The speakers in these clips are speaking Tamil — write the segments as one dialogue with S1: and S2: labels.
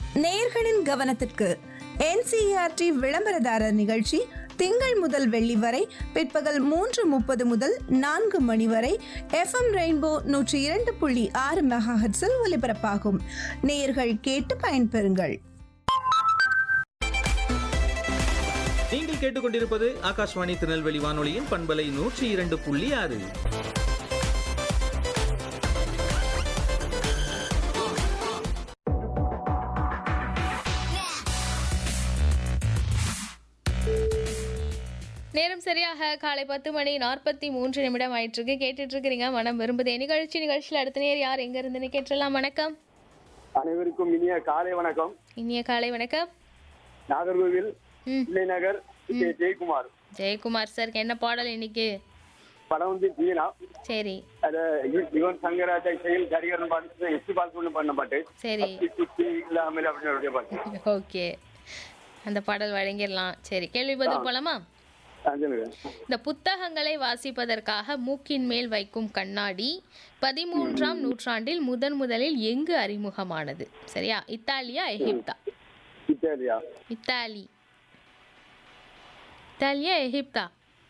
S1: நேயர்களின் கவனத்திற்கு என்சிஆர்டி விளம்பரதாரர் நிகழ்ச்சி திங்கள் முதல் வெள்ளி வரை பிற்பகல் மூன்று முப்பது முதல் நான்கு மணி வரை எஃப்எம் ரெயின்போ நூற்றி இரண்டு புள்ளி ஆறு மெகாஹெட்ஸில் ஒலிபரப்பாகும் நேயர்கள் கேட்டு பயன்பெறுங்கள்
S2: நீங்கள் கேட்டுக்கொண்டிருப்பது ஆகாஷ்வாணி திருநெல்வேலி வானொலியின் பண்பலை நூற்றி இரண்டு புள்ளி ஆறு
S3: நேரம் சரியாக காலை பத்து மணி நாற்பத்தி மூன்று நிமிடம் ஆயிட்டு இருக்கு கேட்டுட்டு இருக்கிறீங்க மனம் விரும்புதே நிகழ்ச்சி நிகழ்ச்சியில் அடுத்த நேர் யார் எங்க இருந்துன்னு கேட்டுடலாம் வணக்கம்
S4: அனைவருக்கும் இனிய காலை வணக்கம்
S3: இனிய காலை வணக்கம்
S4: நாகர்கோவில்
S3: ம்.
S4: பிள்ளைநகர் கே. ஜெயக்குமார்
S3: ஜெயக்குமார் சார் என்ன பாடல் இன்னைக்கு
S4: படம் வந்து ஜீனா
S3: சரி
S4: அது யு- யுவன் சங்கராஜ செயல் கரிகரன் பாட்டு எஸ் பால்குன்னு பண்ண பாட்டு
S3: சரி
S4: சுத்தி சுத்தி இல்லாமல் அப்படின்னு ஒரு பாட்டு
S3: ஓகே அந்த பாடல் வழங்கிடலாம் சரி கேள்வி பதில் போலாமா
S4: ஆ, சொல்லுங்க
S3: இந்த புத்தகங்களை வாசிப்பதற்காக மூக்கின் மேல் வைக்கும் கண்ணாடி பதிமூன்றாம் நூற்றாண்டில் முதன் முதலில் எங்கு அறிமுகமானது சரியா இத்தாலியா எகிப்தா
S4: இத்தாலியா
S3: இத்தாலி இத்தாலியா எகிப்தா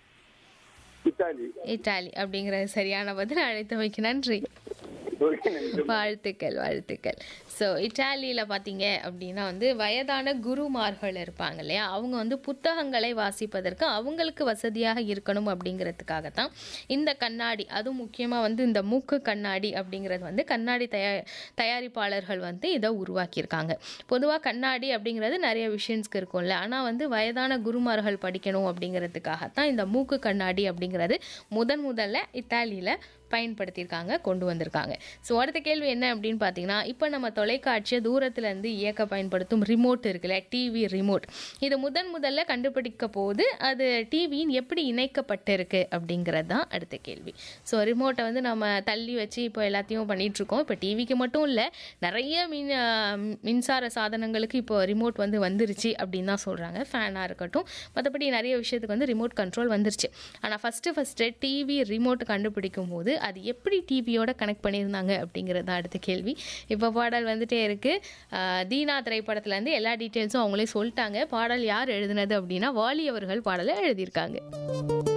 S4: இத்தாலி
S3: இத்தாலி அப்படிங்கிறது சரியான பதில் அழைத்தமைக்கு நன்றி
S4: ஓகே நன்றி.
S3: வாழ்த்துக்கள் வாழ்த்துக்கள் ஸோ இட்டாலியில் பார்த்தீங்க அப்படின்னா வந்து வயதான குருமார்கள் இருப்பாங்க இல்லையா அவங்க வந்து புத்தகங்களை வாசிப்பதற்கு அவங்களுக்கு வசதியாக இருக்கணும் அப்படிங்கிறதுக்காக தான் இந்த கண்ணாடி அதுவும் முக்கியமாக வந்து இந்த மூக்கு கண்ணாடி அப்படிங்கிறது வந்து கண்ணாடி தயா தயாரிப்பாளர்கள் வந்து இதை உருவாக்கியிருக்காங்க பொதுவாக கண்ணாடி அப்படிங்கிறது நிறைய விஷயன்ஸ்க்கு இருக்கும்ல ஆனால் வந்து வயதான குருமார்கள் படிக்கணும் அப்படிங்கிறதுக்காகத்தான் இந்த மூக்கு கண்ணாடி அப்படிங்கிறது முதன் முதல்ல இத்தாலியில் பயன்படுத்தியிருக்காங்க கொண்டு வந்திருக்காங்க ஸோ அடுத்த கேள்வி என்ன அப்படின்னு பார்த்தீங்கன்னா இப்போ நம்ம தொலைக்காட்சியை தூரத்துலேருந்து இயக்க பயன்படுத்தும் ரிமோட் இருக்குல்ல டிவி ரிமோட் இது முதன் முதல்ல கண்டுபிடிக்க போது அது டிவியின் எப்படி இணைக்கப்பட்டிருக்கு அப்படிங்கிறது தான் அடுத்த கேள்வி ஸோ ரிமோட்டை வந்து நம்ம தள்ளி வச்சு இப்போ எல்லாத்தையும் பண்ணிட்டு இருக்கோம் இப்போ டிவிக்கு மட்டும் இல்லை நிறைய மின் ஆஹ் மின்சார சாதனங்களுக்கு இப்போ ரிமோட் வந்து வந்துருச்சு அப்படின்னு தான் சொல்கிறாங்க ஃபேனாக இருக்கட்டும் மற்றபடி நிறைய விஷயத்துக்கு வந்து ரிமோட் கண்ட்ரோல் வந்துருச்சு ஆனால் ஃபஸ்ட்டு ஃபஸ்ட்டு டிவி ரிமோட் கண்டுபிடிக்கும் போது அது எப்படி டிவியோட கனெக்ட் பண்ணியிருந்தாங்க அப்படிங்கிறது தான் அடுத்த கேள்வி இப்போ பாடல் வந்துட்டே இருக்குது தீனா திரைப்படத்துலேருந்து எல்லா டீட்டெயில்ஸும் அவங்களே சொல்லிட்டாங்க பாடல் யார் எழுதுனது அப்படின்னா வாலி அவர்கள் பாடலை எழுதியிருக்காங்க